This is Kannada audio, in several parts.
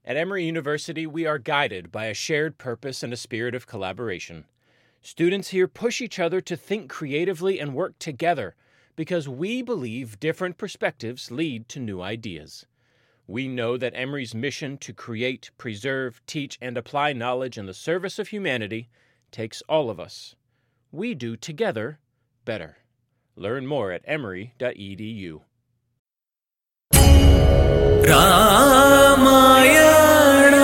At Emory University, we are guided by a shared purpose and a spirit of collaboration. Students here push each other to think creatively and work together because we believe different perspectives lead to new ideas. We know that Emory's mission to create, preserve, teach, and apply knowledge in the service of humanity takes all of us. We do together better. Learn more at emory.edu. Ramayana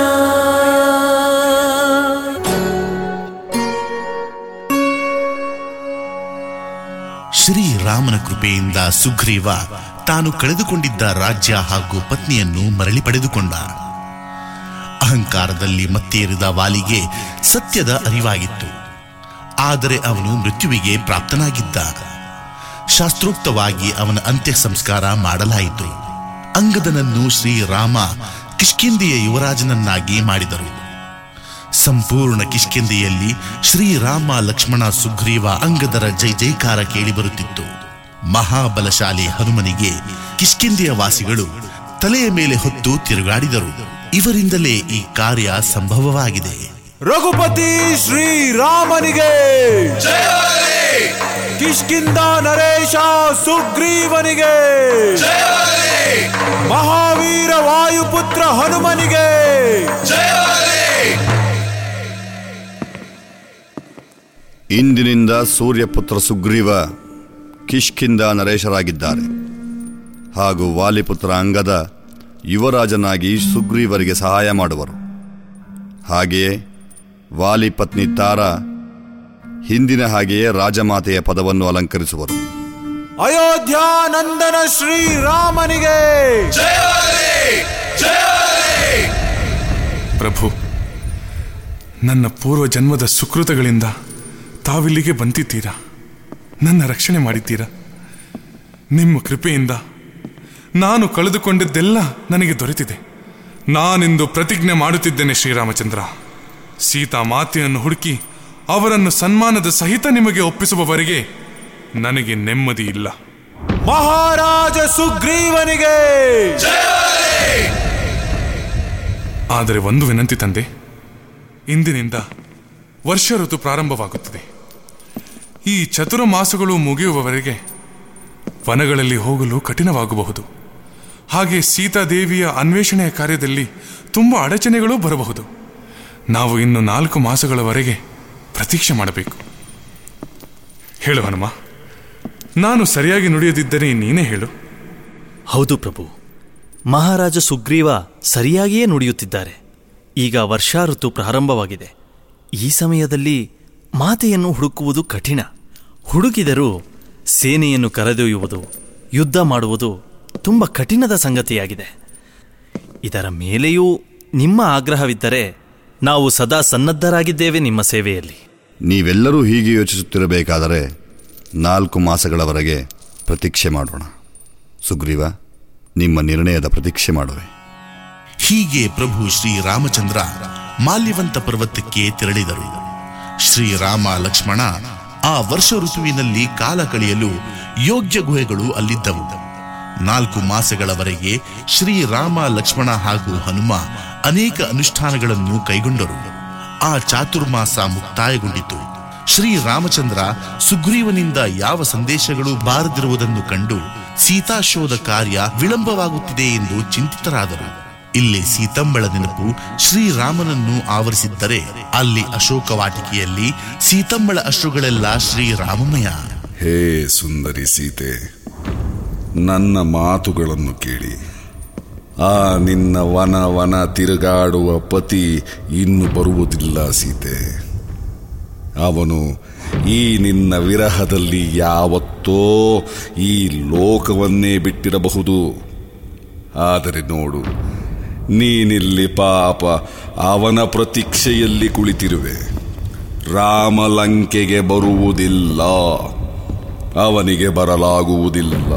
ಶ್ರೀರಾಮನ ಕೃಪೆಯಿಂದ ಸುಗ್ರೀವ ತಾನು ಕಳೆದುಕೊಂಡಿದ್ದ ರಾಜ್ಯ ಹಾಗೂ ಪತ್ನಿಯನ್ನು ಮರಳಿ ಪಡೆದುಕೊಂಡ ಅಹಂಕಾರದಲ್ಲಿ ಮತ್ತೇರಿದ ವಾಲಿಗೆ ಸತ್ಯದ ಅರಿವಾಗಿತ್ತು ಆದರೆ ಅವನು ಮೃತ್ಯುವಿಗೆ ಪ್ರಾಪ್ತನಾಗಿದ್ದ ಶಾಸ್ತ್ರೋಕ್ತವಾಗಿ ಅವನ ಅಂತ್ಯ ಸಂಸ್ಕಾರ ಮಾಡಲಾಯಿತು ಅಂಗದನನ್ನು ಶ್ರೀರಾಮ ಕಿಷ್ಕಿಂದೆಯ ಯುವರಾಜನನ್ನಾಗಿ ಮಾಡಿದರು ಸಂಪೂರ್ಣ ಕಿಷ್ಕಿಂದೆಯಲ್ಲಿ ಶ್ರೀರಾಮ ಲಕ್ಷ್ಮಣ ಸುಗ್ರೀವ ಅಂಗದರ ಜೈ ಜೈಕಾರ ಕೇಳಿಬರುತ್ತಿತ್ತು ಮಹಾಬಲಶಾಲಿ ಹನುಮನಿಗೆ ಕಿಷ್ಕಿಂದೆಯ ವಾಸಿಗಳು ತಲೆಯ ಮೇಲೆ ಹೊತ್ತು ತಿರುಗಾಡಿದರು ಇವರಿಂದಲೇ ಈ ಕಾರ್ಯ ಸಂಭವವಾಗಿದೆ ರಘುಪತಿ ಶ್ರೀರಾಮನಿಗೆ ಕಿಷ್ಕಿಂದ ನರೇಶ ಸುಗ್ರೀವನಿಗೆ ಮಹಾವೀರ ವಾಯುಪುತ್ರ ಹನುಮನಿಗೆ ಇಂದಿನಿಂದ ಸೂರ್ಯಪುತ್ರ ಸುಗ್ರೀವ ಕಿಷ್ಕಿಂದ ನರೇಶರಾಗಿದ್ದಾರೆ ಹಾಗೂ ವಾಲಿಪುತ್ರ ಅಂಗದ ಯುವರಾಜನಾಗಿ ಸುಗ್ರೀವರಿಗೆ ಸಹಾಯ ಮಾಡುವರು ಹಾಗೆಯೇ ವಾಲಿ ಪತ್ನಿ ತಾರ ಹಿಂದಿನ ಹಾಗೆಯೇ ರಾಜಮಾತೆಯ ಪದವನ್ನು ಅಲಂಕರಿಸುವರು ಅಯೋಧ್ಯಾನಂದನ ಶ್ರೀರಾಮನಿಗೆ ಪ್ರಭು ನನ್ನ ಪೂರ್ವ ಜನ್ಮದ ಸುಕೃತಗಳಿಂದ ತಾವಿಲ್ಲಿಗೆ ಬಂದಿದ್ದೀರಾ ನನ್ನ ರಕ್ಷಣೆ ಮಾಡಿದ್ದೀರಾ ನಿಮ್ಮ ಕೃಪೆಯಿಂದ ನಾನು ಕಳೆದುಕೊಂಡಿದ್ದೆಲ್ಲ ನನಗೆ ದೊರೆತಿದೆ ನಾನಿಂದು ಪ್ರತಿಜ್ಞೆ ಮಾಡುತ್ತಿದ್ದೇನೆ ಶ್ರೀರಾಮಚಂದ್ರ ಸೀತಾ ಮಾತೆಯನ್ನು ಹುಡುಕಿ ಅವರನ್ನು ಸನ್ಮಾನದ ಸಹಿತ ನಿಮಗೆ ಒಪ್ಪಿಸುವವರೆಗೆ ನನಗೆ ನೆಮ್ಮದಿ ಇಲ್ಲ ಮಹಾರಾಜ ಸುಗ್ರೀವನಿಗೆ ಆದರೆ ಒಂದು ವಿನಂತಿ ತಂದೆ ಇಂದಿನಿಂದ ವರ್ಷ ಋತು ಪ್ರಾರಂಭವಾಗುತ್ತದೆ ಈ ಚತುರ ಮಾಸಗಳು ಮುಗಿಯುವವರೆಗೆ ವನಗಳಲ್ಲಿ ಹೋಗಲು ಕಠಿಣವಾಗಬಹುದು ಹಾಗೆ ಸೀತಾದೇವಿಯ ಅನ್ವೇಷಣೆಯ ಕಾರ್ಯದಲ್ಲಿ ತುಂಬ ಅಡಚಣೆಗಳೂ ಬರಬಹುದು ನಾವು ಇನ್ನು ನಾಲ್ಕು ಮಾಸಗಳವರೆಗೆ ಪ್ರತೀಕ್ಷೆ ಮಾಡಬೇಕು ಹೇಳು ಹನುಮ ನಾನು ಸರಿಯಾಗಿ ನುಡಿಯದಿದ್ದರೆ ನೀನೇ ಹೇಳು ಹೌದು ಪ್ರಭು ಮಹಾರಾಜ ಸುಗ್ರೀವ ಸರಿಯಾಗಿಯೇ ನುಡಿಯುತ್ತಿದ್ದಾರೆ ಈಗ ವರ್ಷಾ ಋತು ಪ್ರಾರಂಭವಾಗಿದೆ ಈ ಸಮಯದಲ್ಲಿ ಮಾತೆಯನ್ನು ಹುಡುಕುವುದು ಕಠಿಣ ಹುಡುಕಿದರೂ ಸೇನೆಯನ್ನು ಕರೆದೊಯ್ಯುವುದು ಯುದ್ಧ ಮಾಡುವುದು ತುಂಬ ಕಠಿಣದ ಸಂಗತಿಯಾಗಿದೆ ಇದರ ಮೇಲೆಯೂ ನಿಮ್ಮ ಆಗ್ರಹವಿದ್ದರೆ ನಾವು ಸದಾ ಸನ್ನದ್ಧರಾಗಿದ್ದೇವೆ ನಿಮ್ಮ ಸೇವೆಯಲ್ಲಿ ನೀವೆಲ್ಲರೂ ಹೀಗೆ ಯೋಚಿಸುತ್ತಿರಬೇಕಾದರೆ ನಾಲ್ಕು ಮಾಸಗಳವರೆಗೆ ಪ್ರತೀಕ್ಷೆ ಮಾಡೋಣ ಸುಗ್ರೀವ ನಿಮ್ಮ ನಿರ್ಣಯದ ಪ್ರತೀಕ್ಷೆ ಮಾಡುವೆ ಹೀಗೆ ಪ್ರಭು ಶ್ರೀರಾಮಚಂದ್ರ ಮಾಲ್ಯವಂತ ಪರ್ವತಕ್ಕೆ ತೆರಳಿದರು ಶ್ರೀರಾಮ ಲಕ್ಷ್ಮಣ ಆ ವರ್ಷ ಋತುವಿನಲ್ಲಿ ಕಾಲ ಕಳೆಯಲು ಯೋಗ್ಯ ಗುಹೆಗಳು ಅಲ್ಲಿದ್ದವು ನಾಲ್ಕು ಮಾಸಗಳವರೆಗೆ ಶ್ರೀರಾಮ ಲಕ್ಷ್ಮಣ ಹಾಗೂ ಹನುಮ ಅನೇಕ ಅನುಷ್ಠಾನಗಳನ್ನು ಕೈಗೊಂಡರು ಆ ಚಾತುರ್ಮಾಸ ಮುಕ್ತಾಯಗೊಂಡಿತು ಶ್ರೀರಾಮಚಂದ್ರ ಸುಗ್ರೀವನಿಂದ ಯಾವ ಸಂದೇಶಗಳು ಬಾರದಿರುವುದನ್ನು ಕಂಡು ಸೀತಾಶೋಧ ಕಾರ್ಯ ವಿಳಂಬವಾಗುತ್ತಿದೆ ಎಂದು ಚಿಂತಿತರಾದರು ಇಲ್ಲಿ ಸೀತಂಬಳ ನೆನಪು ಶ್ರೀರಾಮನನ್ನು ಆವರಿಸಿದ್ದರೆ ಅಲ್ಲಿ ಅಶೋಕವಾಟಿಕೆಯಲ್ಲಿ ಸೀತಂಬಳ ಅಶ್ರುಗಳೆಲ್ಲ ಶ್ರೀರಾಮಮಯ ಹೇ ಸುಂದರಿ ಸೀತೆ ನನ್ನ ಮಾತುಗಳನ್ನು ಕೇಳಿ ಆ ನಿನ್ನ ವನ ವನ ತಿರುಗಾಡುವ ಪತಿ ಇನ್ನು ಬರುವುದಿಲ್ಲ ಸೀತೆ ಅವನು ಈ ನಿನ್ನ ವಿರಹದಲ್ಲಿ ಯಾವತ್ತೋ ಈ ಲೋಕವನ್ನೇ ಬಿಟ್ಟಿರಬಹುದು ಆದರೆ ನೋಡು ನೀನಿಲ್ಲಿ ಪಾಪ ಅವನ ಪ್ರತೀಕ್ಷೆಯಲ್ಲಿ ಕುಳಿತಿರುವೆ ರಾಮ ಲಂಕೆಗೆ ಬರುವುದಿಲ್ಲ ಅವನಿಗೆ ಬರಲಾಗುವುದಿಲ್ಲ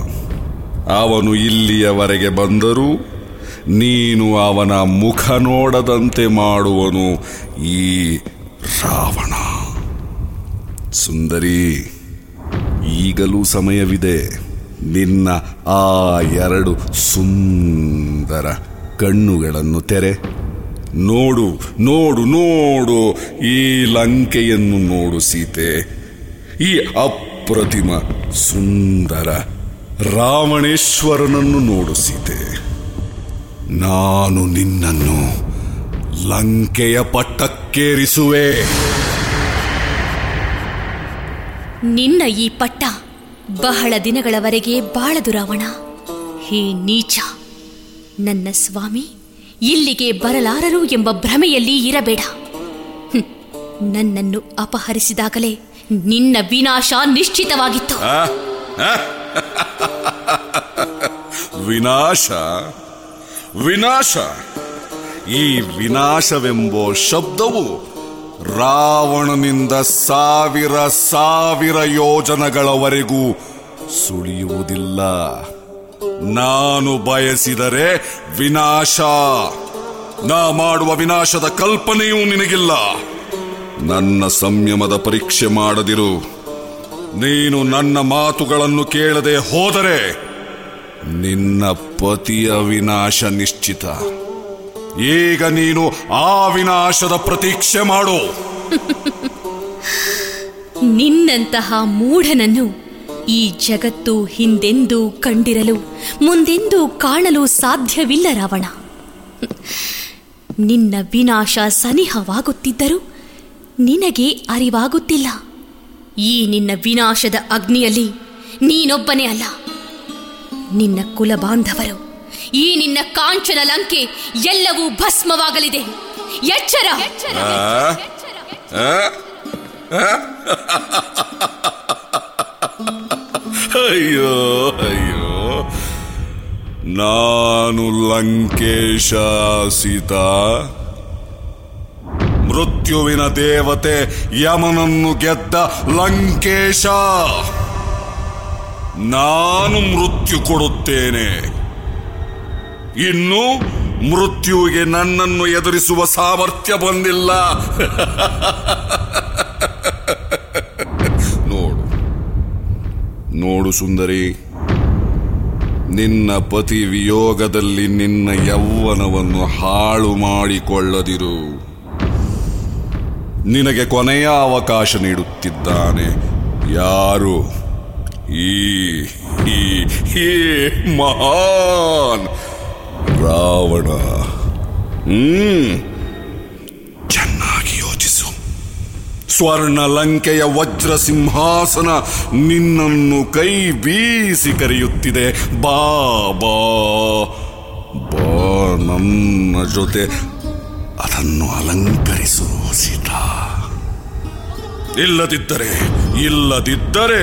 ಅವನು ಇಲ್ಲಿಯವರೆಗೆ ಬಂದರೂ ನೀನು ಅವನ ಮುಖ ನೋಡದಂತೆ ಮಾಡುವನು ಈ ರಾವಣ ಸುಂದರಿ ಈಗಲೂ ಸಮಯವಿದೆ ನಿನ್ನ ಆ ಎರಡು ಸುಂದರ ಕಣ್ಣುಗಳನ್ನು ತೆರೆ ನೋಡು ನೋಡು ನೋಡು ಈ ಲಂಕೆಯನ್ನು ನೋಡು ಸೀತೆ ಈ ಅಪ್ರತಿಮ ಸುಂದರ ರಾವಣೇಶ್ವರನನ್ನು ನೋಡು ಸೀತೆ ನಾನು ನಿನ್ನನ್ನು ಲಂಕೆಯ ಪಟ್ಟಕ್ಕೇರಿಸುವೆ ನಿನ್ನ ಈ ಪಟ್ಟ ಬಹಳ ದಿನಗಳವರೆಗೆ ಬಾಳದು ರಾವಣ ಹೇ ನೀಚ ನನ್ನ ಸ್ವಾಮಿ ಇಲ್ಲಿಗೆ ಬರಲಾರರು ಎಂಬ ಭ್ರಮೆಯಲ್ಲಿ ಇರಬೇಡ ಹ್ಮ್. ನನ್ನನ್ನು ಅಪಹರಿಸಿದಾಗಲೇ ನಿನ್ನ ವಿನಾಶ ನಿಶ್ಚಿತವಾಗಿತ್ತು ವಿನಾಶ ವಿನಾಶ ಈ ವಿನಾಶವೆಂಬೋ ಶಬ್ದವು ರಾವಣನಿಂದ ಸಾವಿರ ಸಾವಿರ ಯೋಜನಗಳವರೆಗೂ ಸುಳಿಯುವುದಿಲ್ಲ ನಾನು ಬಯಸಿದರೆ ವಿನಾಶ ನಾ ಮಾಡುವ ವಿನಾಶದ ಕಲ್ಪನೆಯೂ ನಿನಗಿಲ್ಲ ನನ್ನ ಸಂಯಮದ ಪರೀಕ್ಷೆ ಮಾಡದಿರು ನೀನು ನನ್ನ ಮಾತುಗಳನ್ನು ಕೇಳದೆ ಹೋದರೆ ನಿನ್ನ ಪತಿಯ ವಿನಾಶ ನಿಶ್ಚಿತ ಈಗ ನೀನು ಆ ವಿನಾಶದ ಪ್ರತೀಕ್ಷೆ ಮಾಡು ನಿನ್ನಂತಹ ಮೂಢನನ್ನು ಈ ಜಗತ್ತು ಹಿಂದೆಂದೂ ಕಂಡಿರಲು ಮುಂದೆಂದೂ ಕಾಣಲು ಸಾಧ್ಯವಿಲ್ಲ ರಾವಣ ನಿನ್ನ ವಿನಾಶ ಸನಿಹವಾಗುತ್ತಿದ್ದರೂ ನಿನಗೆ ಅರಿವಾಗುತ್ತಿಲ್ಲ ಈ ನಿನ್ನ ವಿನಾಶದ ಅಗ್ನಿಯಲ್ಲಿ ನೀನೊಬ್ಬನೇ ಅಲ್ಲ ನಿನ್ನ ಕುಲಬಾಂಧವರು ಈ ನಿನ್ನ ಕಾಂಚನ ಲಂಕೆ ಎಲ್ಲವೂ ಭಸ್ಮವಾಗಲಿದೆ ಎಚ್ಚರ ಅಯ್ಯೋ ಅಯ್ಯೋ ನಾನು ಲಂಕೇಶ ಸೀತಾ ಮೃತ್ಯುವಿನ ದೇವತೆ ಯಮನನ್ನು ಗೆದ್ದ ಲಂಕೇಶ ನಾನು ಮೃತ್ಯು ಕೊಡುತ್ತೇನೆ ಇನ್ನು ಮೃತ್ಯುವಿಗೆ ನನ್ನನ್ನು ಎದುರಿಸುವ ಸಾಮರ್ಥ್ಯ ಬಂದಿಲ್ಲ ನೋಡು ನೋಡು ಸುಂದರಿ ನಿನ್ನ ಪತಿ ವಿಯೋಗದಲ್ಲಿ ನಿನ್ನ ಯೌವನವನ್ನು ಹಾಳು ಮಾಡಿಕೊಳ್ಳದಿರು ನಿನಗೆ ಕೊನೆಯ ಅವಕಾಶ ನೀಡುತ್ತಿದ್ದಾನೆ ಯಾರು ಈ ಈ ಈ ಮಹಾನ್ ರಾವಣ ಹ್ಮ್ ಚೆನ್ನಾಗಿ ಯೋಚಿಸು ಸ್ವರ್ಣ ಲಂಕೆಯ ವಜ್ರ ಸಿಂಹಾಸನ ನಿನ್ನನ್ನು ಕೈ ಬೀಸಿ ಕರೆಯುತ್ತಿದೆ ಬಾ ಬಾ ಬಾ ನನ್ನ ಜೊತೆ ಅದನ್ನು ಅಲಂಕರಿಸು ಸೀತಾ ಇಲ್ಲದಿದ್ದರೆ ಇಲ್ಲದಿದ್ದರೆ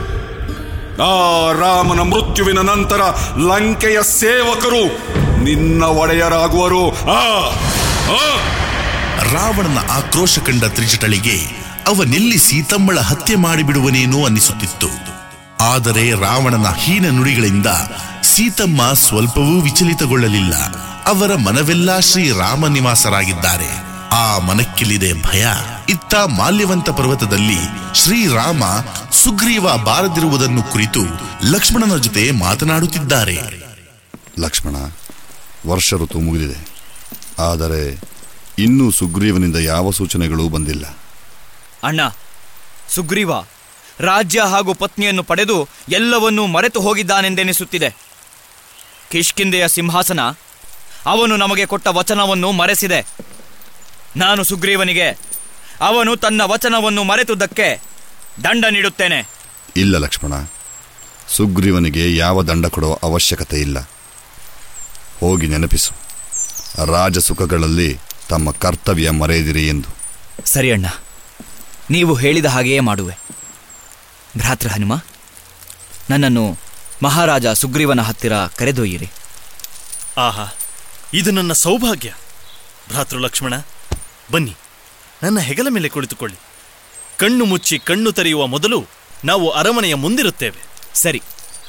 ಆ ರಾಮನ ಮೃತ್ಯುವಿನ ನಂತರ ಲಂಕೆಯ ಸೇವಕರು ನಿನ್ನ ಒಡೆಯರಾಗುವರು ಆ ಆ ರಾವಣನ ಆಕ್ರೋಶ ಕಂಡ ತ್ರಿಜಟಳಿಗೆ ಅವನೆಲ್ಲಿ ಸೀತಮ್ಮಳ ಹತ್ಯೆ ಮಾಡಿಬಿಡುವನೇನೋ ಅನ್ನಿಸುತ್ತಿತ್ತು ಆದರೆ ರಾವಣನ ಹೀನ ನುಡಿಗಳಿಂದ ಸೀತಮ್ಮ ಸ್ವಲ್ಪವೂ ವಿಚಲಿತಗೊಳ್ಳಲಿಲ್ಲ ಅವರ ಮನವೆಲ್ಲ ಶ್ರೀ ರಾಮ ನಿವಾಸರಾಗಿದ್ದಾರೆ ಆ ಮನಕ್ಕಿಲ್ಲಿದೆ ಭಯ ಇತ್ತ ಮಾಲ್ಯವಂತ ಪರ್ವತದಲ್ಲಿ ಶ್ರೀರಾಮ ಸುಗ್ರೀವ ಬಾರದಿರುವುದನ್ನು ಕುರಿತು ಲಕ್ಷ್ಮಣನ ಜೊತೆ ಮಾತನಾಡುತ್ತಿದ್ದಾರೆ ಲಕ್ಷ್ಮಣ ವರ್ಷ ಋತು ಮುಗಿದಿದೆ ಆದರೆ ಇನ್ನೂ ಸುಗ್ರೀವನಿಂದ ಯಾವ ಸೂಚನೆಗಳೂ ಬಂದಿಲ್ಲ ಅಣ್ಣ ಸುಗ್ರೀವ ರಾಜ್ಯ ಹಾಗೂ ಪತ್ನಿಯನ್ನು ಪಡೆದು ಎಲ್ಲವನ್ನೂ ಮರೆತು ಹೋಗಿದ್ದಾನೆಂದೆನಿಸುತ್ತಿದೆ ಕಿಷ್ಕಿಂದೆಯ ಸಿಂಹಾಸನ ಅವನು ನಮಗೆ ಕೊಟ್ಟ ವಚನವನ್ನು ಮರೆಸಿದೆ ನಾನು ಸುಗ್ರೀವನಿಗೆ ಅವನು ತನ್ನ ವಚನವನ್ನು ಮರೆತುದಕ್ಕೆ ದಂಡ ನೀಡುತ್ತೇನೆ ಇಲ್ಲ ಲಕ್ಷ್ಮಣ ಸುಗ್ರೀವನಿಗೆ ಯಾವ ದಂಡ ಕೊಡೋ ಅವಶ್ಯಕತೆ ಇಲ್ಲ ಹೋಗಿ ನೆನಪಿಸು ರಾಜ ಸುಖಗಳಲ್ಲಿ ತಮ್ಮ ಕರ್ತವ್ಯ ಮರೆಯದಿರಿ ಎಂದು ಸರಿ ಅಣ್ಣ ನೀವು ಹೇಳಿದ ಹಾಗೆಯೇ ಮಾಡುವೆ ಭ್ರಾತೃ ಹನುಮ ನನ್ನನ್ನು ಮಹಾರಾಜ ಸುಗ್ರೀವನ ಹತ್ತಿರ ಕರೆದೊಯ್ಯಿರಿ ಆಹಾ ಇದು ನನ್ನ ಸೌಭಾಗ್ಯ ಭ್ರಾತೃ ಲಕ್ಷ್ಮಣ ಬನ್ನಿ ನನ್ನ ಹೆಗಲ ಮೇಲೆ ಕುಳಿತುಕೊಳ್ಳಿ ಕಣ್ಣು ಮುಚ್ಚಿ ಕಣ್ಣು ತೆರೆಯುವ ಮೊದಲು ನಾವು ಅರಮನೆಯ ಮುಂದಿರುತ್ತೇವೆ ಸರಿ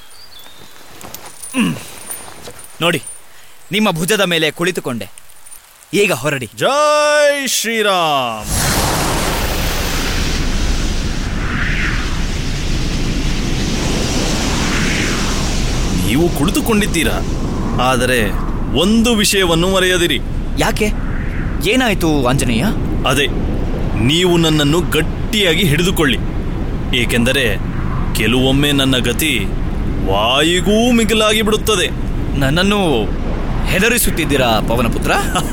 ಹ್ಮ್. ನೋಡಿ ನಿಮ್ಮ ಭುಜದ ಮೇಲೆ ಕುಳಿತುಕೊಂಡೆ ಈಗ ಹೊರಡಿ ಜೈ ಶ್ರೀರಾಮ್ ನೀವು ಕುಳಿತುಕೊಂಡಿದ್ದೀರಾ ಆದರೆ ಒಂದು ವಿಷಯವನ್ನು ಮರೆಯದಿರಿ ಯಾಕೆ ಏನಾಯ್ತು ಆಂಜನೇಯ ಅದೇ ನೀವು ನನ್ನನ್ನು ಗಟ್ಟಿಯಾಗಿ ಹಿಡಿದುಕೊಳ್ಳಿ ಏಕೆಂದರೆ ಕೆಲವೊಮ್ಮೆ ನನ್ನ ಗತಿ ವಾಯಿಗೂ ಮಿಗಿಲಾಗಿ ಬಿಡುತ್ತದೆ ನನ್ನನ್ನು ಹೆದರಿಸುತ್ತಿದ್ದೀರಾ ಪವನಪುತ್ರ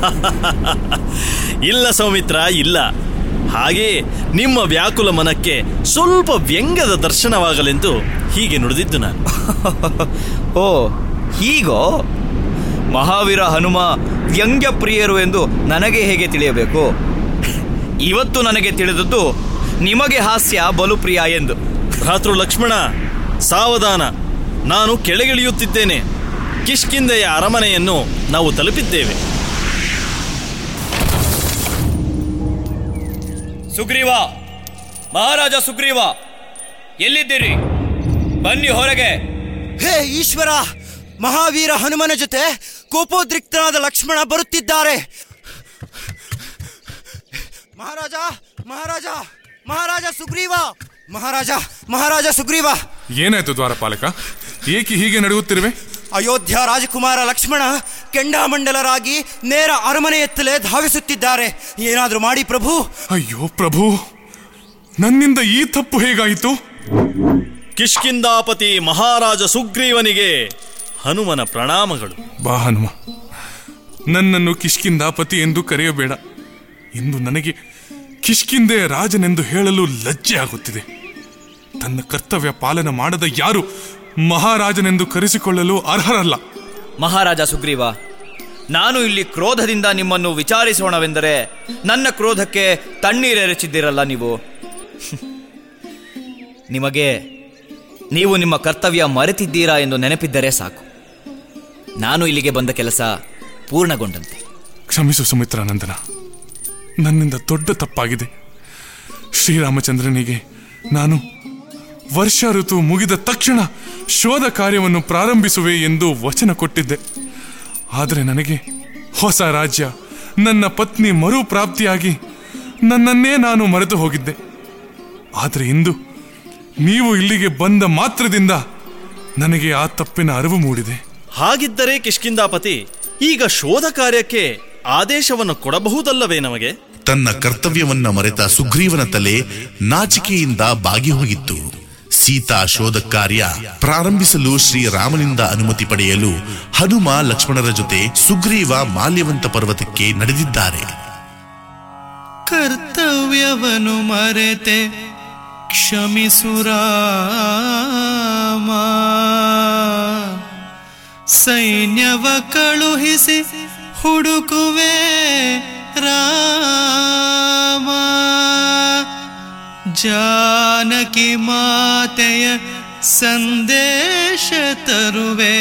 ಇಲ್ಲ ಸೌಮಿತ್ರ ಇಲ್ಲ ಹಾಗೆ ನಿಮ್ಮ ವ್ಯಾಕುಲ ಮನಕ್ಕೆ ಸ್ವಲ್ಪ ವ್ಯಂಗ್ಯದ ದರ್ಶನವಾಗಲೆಂದು ಹೀಗೆ ನುಡಿದಿದ್ದು ನಾನು ಓ ಹೀಗೋ ಮಹಾವೀರ ಹನುಮ ವ್ಯಂಗ್ಯ ಪ್ರಿಯರು ಎಂದು ನನಗೆ ಹೇಗೆ ತಿಳಿಯಬೇಕು ಇವತ್ತು ನನಗೆ ತಿಳಿದದ್ದು ನಿಮಗೆ ಹಾಸ್ಯ ಬಲು ಪ್ರಿಯ ಎಂದು ಭ್ರಾತೃ ಲಕ್ಷ್ಮಣ ಸಾವಧಾನ ನಾನು ಕೆಳಗಿಳಿಯುತ್ತಿದ್ದೇನೆ ಕಿಷ್ಕಿಂದೆಯ ಅರಮನೆಯನ್ನು ನಾವು ತಲುಪಿದ್ದೇವೆ ಸುಗ್ರೀವ ಮಹಾರಾಜ ಸುಗ್ರೀವ ಎಲ್ಲಿದ್ದೀರಿ ಬನ್ನಿ ಹೊರಗೆ ಹೇ ಈಶ್ವರ ಮಹಾವೀರ ಹನುಮನ ಜೊತೆ ಕೋಪೋದ್ರಿಕ್ತನಾದ ಲಕ್ಷ್ಮಣ ಬರುತ್ತಿದ್ದಾರೆ ಮಹಾರಾಜ ಮಹಾರಾಜ ಮಹಾರಾಜ ಸುಗ್ರೀವ ಮಹಾರಾಜ ಮಹಾರಾಜ ಸುಗ್ರೀವ ಏನಾಯ್ತು ದ್ವಾರಪಾಲಕ ಏಕೆ ಹೀಗೆ ನಡೆಯುತ್ತಿರುವೆ ಅಯೋಧ್ಯ ರಾಜಕುಮಾರ ಲಕ್ಷ್ಮಣ ಕೆಂಡಾಮಂಡಲರಾಗಿ ನೇರ ಅರಮನೆಯತ್ತಲೇ ಧಾವಿಸುತ್ತಿದ್ದಾರೆ ಏನಾದ್ರೂ ಮಾಡಿ ಪ್ರಭು ಅಯ್ಯೋ ಪ್ರಭು ನನ್ನಿಂದ ಈ ತಪ್ಪು ಹೇಗಾಯಿತು ಕಿಷ್ಕಿಂದಾಪತಿ ಮಹಾರಾಜ ಸುಗ್ರೀವನಿಗೆ ಹನುಮನ ಪ್ರಣಾಮಗಳು ಬಾ ಹನುಮ ನನ್ನನ್ನು ಕಿಷ್ಕಿಂದಾಪತಿ ಎಂದು ಕರೆಯಬೇಡ ಇಂದು ನನಗೆ ಕಿಷ್ಕಿಂದೆ ರಾಜನೆಂದು ಹೇಳಲು ಲಜ್ಜೆ ಆಗುತ್ತಿದೆ ತನ್ನ ಕರ್ತವ್ಯ ಪಾಲನ ಮಾಡದ ಯಾರು ಮಹಾರಾಜನೆಂದು ಕರೆಸಿಕೊಳ್ಳಲು ಅರ್ಹರಲ್ಲ ಮಹಾರಾಜ ಸುಗ್ರೀವ ನಾನು ಇಲ್ಲಿ ಕ್ರೋಧದಿಂದ ನಿಮ್ಮನ್ನು ವಿಚಾರಿಸೋಣವೆಂದರೆ ನನ್ನ ಕ್ರೋಧಕ್ಕೆ ತಣ್ಣೀರೆರಚಿದ್ದೀರಲ್ಲ ನೀವು ನಿಮಗೆ ನೀವು ನಿಮ್ಮ ಕರ್ತವ್ಯ ಮರೆತಿದ್ದೀರಾ ಎಂದು ನೆನಪಿದ್ದರೆ ಸಾಕು ನಾನು ಇಲ್ಲಿಗೆ ಬಂದ ಕೆಲಸ ಪೂರ್ಣಗೊಂಡಂತೆ ಕ್ಷಮಿಸು ಸುಮಿತ್ರಾನಂದನ ನನ್ನಿಂದ ದೊಡ್ಡ ತಪ್ಪಾಗಿದೆ ಶ್ರೀರಾಮಚಂದ್ರನಿಗೆ ನಾನು ವರ್ಷ ಋತು ಮುಗಿದ ತಕ್ಷಣ ಶೋಧ ಕಾರ್ಯವನ್ನು ಪ್ರಾರಂಭಿಸುವೆ ಎಂದು ವಚನ ಕೊಟ್ಟಿದ್ದೆ ಆದರೆ ನನಗೆ ಹೊಸ ರಾಜ್ಯ ನನ್ನ ಪತ್ನಿ ಮರುಪ್ರಾಪ್ತಿಯಾಗಿ ನನ್ನನ್ನೇ ನಾನು ಮರೆತು ಹೋಗಿದ್ದೆ ಆದರೆ ಇಂದು ನೀವು ಇಲ್ಲಿಗೆ ಬಂದ ಮಾತ್ರದಿಂದ ನನಗೆ ಆ ತಪ್ಪಿನ ಅರಿವು ಮೂಡಿದೆ ಹಾಗಿದ್ದರೆ ಕಿಷ್ಕಿಂದಾಪತಿ ಈಗ ಶೋಧ ಕಾರ್ಯಕ್ಕೆ ಆದೇಶವನ್ನು ಕೊಡಬಹುದಲ್ಲವೇ ನಮಗೆ ತನ್ನ ಕರ್ತವ್ಯವನ್ನ ಮರೆತ ಸುಗ್ರೀವನ ತಲೆ ನಾಚಿಕೆಯಿಂದ ಬಾಗಿ ಹೋಗಿತ್ತು ಸೀತಾ ಶೋಧ ಕಾರ್ಯ ಪ್ರಾರಂಭಿಸಲು ಶ್ರೀರಾಮನಿಂದ ಅನುಮತಿ ಪಡೆಯಲು ಹನುಮ ಲಕ್ಷ್ಮಣರ ಜೊತೆ ಸುಗ್ರೀವ ಮಾಲ್ಯವಂತ ಪರ್ವತಕ್ಕೆ ನಡೆದಿದ್ದಾರೆ ಕರ್ತವ್ಯವನು ಮರೆತೆ ಕ್ಷಮಿಸುರಾಮ ಸೈನ್ಯವ ಕಳುಹಿಸಿ ಹುಡುಕುವೆ ರಾಮ ಜಾನಕಿ ಮಾತೆಯ ಸಂದೇಶ ತರುವೆ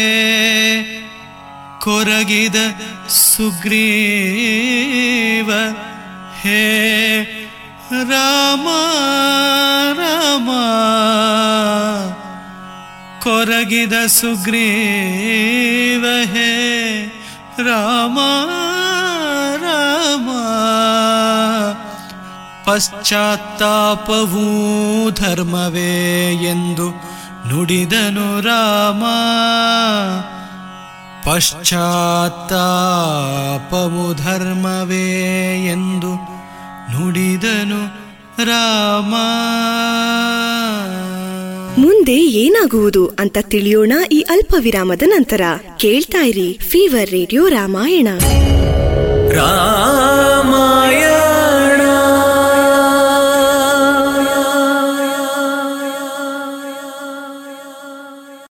ಕೊರಗಿದ ಸುಗ್ರೀವ ಹೇ ರಾಮ ರಾಮ ಕೊರಗಿದ ಸುಗ್ರೀವ ಹೇ ರಾಮ ರಾಮ ಪಶ್ಚಾತ್ತಾಪವೂ ಧರ್ಮವೇ ಎಂದು ನುಡಿದನು ರಾಮ ಪಶ್ಚಾತ್ತಾಪವು ಧರ್ಮವೇ ಎಂದು ನುಡಿದನು ರಾಮ ಮುಂದೆ ಏನಾಗುವುದು ಅಂತ ತಿಳಿಯೋಣ ಈ ಅಲ್ಪ ವಿರಾಮದ ನಂತರ ಕೇಳ್ತಾ ಇರಿ ಫೀವರ್ ರೇಡಿಯೋ ರಾಮಾಯಣ